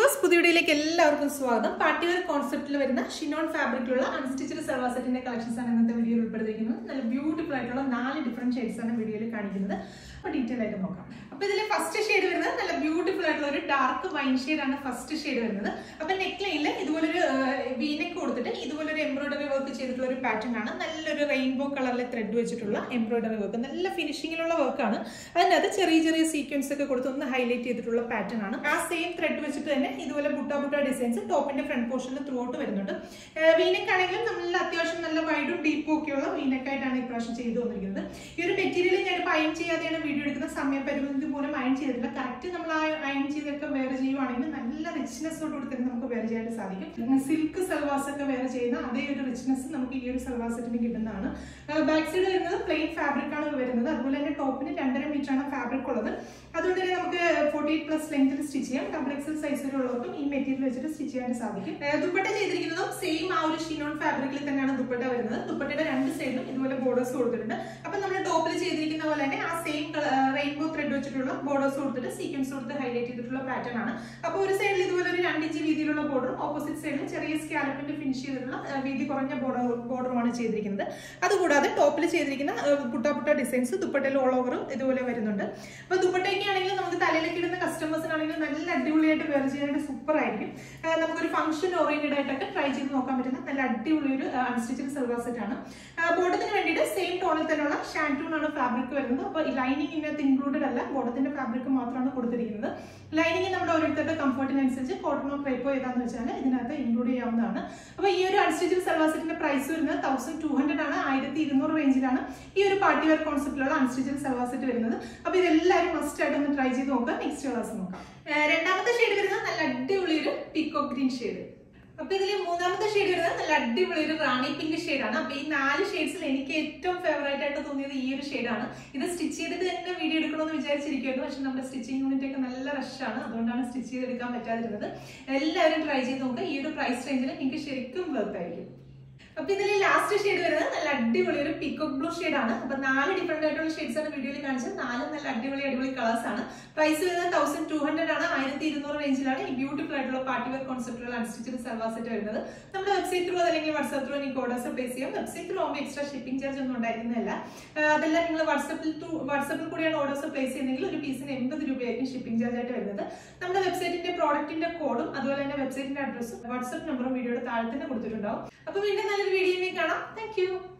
viewers പുതിയ വീഡിയോയിലേക്ക് എല്ലാവർക്കും സ്വാഗതം പാർട്ടി വെയർ കോൺസെപ്റ്റിൽ വരുന്ന ഷിനോൺ ഫാബ്രിക്കിലുള്ള അൺസ്റ്റിച്ചഡ് സെൽവാ സെറ്റിന്റെ കളക്ഷൻസ് ആണ് ഇന്നത്തെ വീഡിയോയിൽ ഉൾപ്പെടുത്തിയിരിക്കുന്നത് നല്ല ബ്യൂട്ടിഫുൾ ആയിട്ടുള്ള നാല് ഡിഫറെന്റ് ഷെയ്ഡ്സ് ആണ് വീഡിയോയിൽ കാണിക്കുന്നത് അപ്പോൾ ഡീറ്റെയിൽ ആയിട്ട് നോക്കാം അപ്പോൾ ഇതിൽ ഫസ്റ്റ് ഷെയ്ഡ് വരുന്നത് നല്ല ബ്യൂട്ടിഫുൾ ആയിട്ടുള്ള ഒരു ഡാർക്ക് വൈൻ ഷെയ്ഡ് ആണ് ഫസ്റ്റ് ഷെയ്ഡ് വരുന്നത് അപ്പോൾ നെക്ക് ലൈനിൽ ഇതുപോലൊരു വീനെക്ക് കൊടുത്തിട്ട് ഇതുപോലൊരു എംബ്രോയിഡറി വർക്ക് ചെയ്തിട്ടുള്ള ഒരു പാറ്റേൺ ആണ് നല്ലൊരു റെയിൻബോ കളറിലെ ത്രെഡ് വെച്ചിട്ടുള്ള എംബ്രോയിഡറി വർക്ക് നല്ല ഫിനിഷിങ്ങിലുള്ള വർക്കാണ് അതിനകത്ത് ചെറിയ ചെറിയ സീക്വൻസ് ഒക്കെ കൊടുത്ത് ഒന്ന് ഹൈലൈറ്റ് ചെയ്തിട്ടുള്ള പാറ്റേൺ ആണ് ആ സെയിം ത്രെഡ് വെച്ചിട്ട് തന്നെ ഇതുപോലെ ബുട്ട ബുട്ട ഡിസൈൻസ് ടോപ്പിന്റെ ഫ്രണ്ട് പോർഷനിൽ ത്രൂ ഔട്ട് വരുന്നുണ്ട് വീനെക്ക് ആണെങ്കിലും നല്ല അത്യാവശ്യം നല്ല വൈഡും ഡീപ്പും ഒക്കെയുള്ള വീനെക്ക് ആയിട്ടാണ് ഇപ്രാവശ്യം ചെയ്തു വന്നിരിക്കുന്നത് ഈ ഒരു മെറ്റീരിയൽ ഞാൻ അയൺ ചെയ്യാതെയാണ് വീഡിയോ എടുക്കുന്ന സമയം പരിമിതി മൂലം അയൺ ചെയ്തിട്ടില്ല കറക്റ്റ് നമ്മൾ ആ അയൺ ചെയ്തൊക്കെ വേറെ ചെയ്യുവാണെങ്കിൽ നല്ല റിച്ച്നെസ്സോട് കൂടി തന്നെ നമുക്ക് വേറെ ചെയ്യാൻ സാധിക്കും സിൽക്ക് സൽവാസ് ഒക്കെ വേറെ ചെയ്യുന്ന അതേ ഒരു റിച്ച്നെസ് നമുക്ക് ഈ ഒരു സൽവാർ സെറ്റിന് കിട്ടുന്നതാണ് ബാക്ക് സൈഡ് വരുന്നത് പ്ലെയിൻ ഫാബ്രിക് ആണ് വരുന്നത് അതുപോലെ തന്നെ ടോപ്പിന് രണ്ടര മീറ്റർ ആണ് ഫാബ്രിക് ഉള്ളത് അതുകൊണ്ട് തന്നെ നമുക്ക് ഫോർട്ടി എയ്റ്റ് പ്ലസ് ലെങ്ത്തിൽ സ്റ്റിച്ച് ചെയ്യാം ഡബിൾ എക്സൽ സൈസിലുള്ളവർക്കും ഈ മെറ്റീരിയൽ വെച്ചിട്ട് സ്റ്റിച്ച് ചെയ്യാൻ സാധിക്കും ഏർ ദുപ്പട്ട ചെയ്തിരിക്കുന്നതും സെയിം ആ ഒരു ഷിനോൺ ഫാബ്രിക്കിൽ തന്നെയാണ് ദുപ്പട്ട വരുന്നത് ദുപ്പട്ടയുടെ രണ്ട് സൈഡിലും ഇതുപോലെ ബോർഡേഴ്സ് കൊടുത്തിട്ടുണ്ട് അപ്പൊ നമ്മൾ ടോപ്പിൽ ചെയ്തിരിക്കുന്ന പോലെ തന്നെ ആ സെയിം റെയിൻബോ ത്രെഡ് വെച്ചിട്ടുള്ള ബോർഡേഴ്സ് കൊടുത്തിട്ട് സീക്വൻസ് കൊടുത്ത് ഹൈലൈറ്റ് ചെയ്തിട്ടുള്ള പാറ്റേൺ ആണ് അപ്പൊ ഒരു സൈഡിൽ ഇതുപോലെ ഒരു രണ്ട് ഇഞ്ച് വീതിയിലുള്ള ബോർഡറും ഓപ്പോസിറ്റ് സൈഡിൽ ചെറിയ സ്കാലപ്പിന്റെ ഫിനിഷ് ചെയ്തിട്ടുള്ള ഏർ വീതി കുറഞ്ഞ ബോർഡർ ബോർഡറുമാണ് ചെയ്തിരിക്കുന്നത് അതുകൂടാതെ ടോപ്പിൽ ചെയ്തിരിക്കുന്ന ഏർ പുട്ട പുട്ട ഡിസൈൻസ് ദുപ്പട്ടയിൽ ഓൾ ഓവറും ഇതുപോലെ വരുന്നുണ്ട് അപ്പൊ ദുപ്പട്ടയ്ക്ക് ആണെങ്കിലും നമുക്ക് തലയിലേക്ക് ഇടുന്ന കസ്റ്റമേഴ്സിനാണെങ്കിലും നല്ല അടിപൊളിയായിട്ട് വെയർ ചെയ്യാനായിട്ട് സൂപ്പർ ആയിരിക്കും ഏർ നമുക്കൊരു ഫംഗ്ഷൻ ഓറിയന്റഡ് ആയിട്ടൊക്കെ ട്രൈ ചെയ്ത് നോക്കാൻ പറ്റുന്ന നല്ല അടിപൊളി ഒരു അൺസ്റ്റിച്ചഡ് സെൽവാർ സെറ്റ് ആണ് ബോട്ടത്തിന് വേണ്ടിയിട്ട് സെയിം ടോണിൽ തന്നെയുള്ള ഷാൻറ്റൂൺ ആണ് ഫാബ്രിക് വരുന്നത് അപ്പൊ ലൈനിങ് ഇതിനകത്ത് ഇൻക്ലൂഡഡ് അല്ല ബോട്ടത്തിന്റെ ഫാബ്രിക് മാത്രമാണ് കൊടുത്തിരിക്കുന്നത് ലൈനിങ് നമ്മുടെ ഓരോരുത്തരുടെ കംഫർട്ടിനനുസരിച്ച് കോട്ടണോ ക്രൈപ്പോ ഏതാന്ന് വെച്ചാൽ ഇതിനകത്ത് ഇൻക്ലൂഡ് ചെയ്യാവുന്നതാണ് അപ്പൊ ഈ ഒരു അൺസ്റ്റിച്ചഡ് സെൽവാർ സെറ്റിന്റെ പ്രൈസ് വരുന്നത് തൗസൻഡ് ടു ഹൺഡ്രഡ് ആണ് ആയിരത്തി ഇരുന്നൂറ് റേഞ്ചിലാണ് ഈ ഒരു പാർട്ടി വെയർ കോൺസെപ്റ്റിലുള്ള അൺസ്റ്റിച്ചഡ് സെൽവാർ സെറ്റ് വരുന്നത് അപ്പൊ ഇതെല്ലാവരും മസ്റ്റ് ആയിട്ട് ഒന്ന് ട്രൈ ചെയ്ത് നോക്കുക നെക്സ്റ്റ് ക്ലാസ് നോക്കാം ഏർ രണ്ടാമത്തെ ഷെയ്ഡ് വരുന്നത് നല്ല അടിപൊളി ഒരു പീക്കോ ഗ്രീൻ ഷെയ്ഡ് അപ്പൊ ഇതില് മൂന്നാമത്തെ ഷെയ്ഡ് വരുന്നത് നല്ല അടിപൊളി ഒരു റാണി പിങ്ക് ഷെയ്ഡാണ് അപ്പൊ ഈ നാല് ഷെയ്ഡ്സിൽ എനിക്ക് ഏറ്റവും ഫേവറേറ്റ് ആയിട്ട് തോന്നിയത് ഈ ഒരു ഷെയ്ഡാണ് ഇത് സ്റ്റിച്ച് ചെയ്തിട്ട് തന്നെ വീഡിയോ എടുക്കണമെന്ന് വിചാരിച്ചിരിക്കുമായിരുന്നു പക്ഷെ നമ്മുടെ സ്റ്റിച്ചിങ് യൂണിറ്റ് ഒക്കെ നല്ല റഷാണ് അതുകൊണ്ടാണ് സ്റ്റിച്ച് ചെയ്തെടുക്കാൻ പറ്റാതിരുന്നത് എല്ലാവരും ട്രൈ ചെയ്ത് നോക്കുക ഈ ഒരു പ്രൈസ് റേഞ്ചിൽ നിങ്ങൾക്ക് ശരിക്കും വർത്ത് ആയിരിക്കും അപ്പൊ ഇതിൽ ലാസ്റ്റ് ഷെയ്ഡ് വരുന്നത് നല്ല അടിപൊളി ഒരു പിക്കോക്ക് ബ്ലൂ ഷെയ്ഡ് ആണ് അപ്പൊ നാല് ഡിഫറെന്റ് ആയിട്ടുള്ള ഷെയ്ഡ്സ് ആണ് വീഡിയോയിൽ കാണിച്ചത് നാലും നല്ല അടിപൊളി അടിപൊളി കളേഴ്സ് ആണ് പ്രൈസ് വരുന്നത് തൗസൻഡ് ടു ഹൺഡ്രഡ് ആണ് ആയിരത്തി ഇരുന്നൂറ് റേഞ്ചിലാണ് ഈ ബ്യൂട്ടിഫുൾ ആയിട്ടുള്ള പാർട്ടി വെയർ കോൺസെപ്റ്റുള്ള അൺസ്റ്റിച്ചഡ് സെൽവാർ സെറ്റ് വരുന്നത് നമ്മുടെ വെബ്സൈറ്റ് ത്രൂ അല്ലെങ്കിൽ വാട്സ്ആപ്പ് ത്രൂ എനിക്ക് ഓർഡേഴ്സ് പ്ലേസ് ചെയ്യാം വെബ്സൈറ്റ് ത്രൂ ആകുമ്പോൾ എക്സ്ട്രാ ഷിപ്പിംഗ് ചാർജ് ഒന്നും ഉണ്ടായിരുന്നില്ല അതെല്ലാം നിങ്ങൾ വാട്സപ്പിൽ ത്രൂ വാട്സപ്പിൽ കൂടിയാണ് ഓർഡേഴ്സ് പ്ലേസ് ചെയ്യുന്നതെങ്കിൽ ഒരു പീസിന് എൺപത് രൂപയായിരിക്കും ഷിപ്പിംഗ് ചാർജ് ആയിട്ട് വരുന്നത് നമ്മുടെ വെബ്സൈറ്റിന്റെ പ്രോഡക്റ്റിന്റെ കോഡും അതുപോലെ തന്നെ വെബ്സൈറ്റിന്റെ അഡ്രസ്സും വാട്സ്ആപ്പ് നമ്പറും വീഡിയോയുടെ താഴെ തന്നെ കൊടുത്തിട്ടുണ്ടാവും അപ്പൊ വീണ്ടും നല്ലൊരു വീഡിയോയിൽ കാണാം താങ്ക്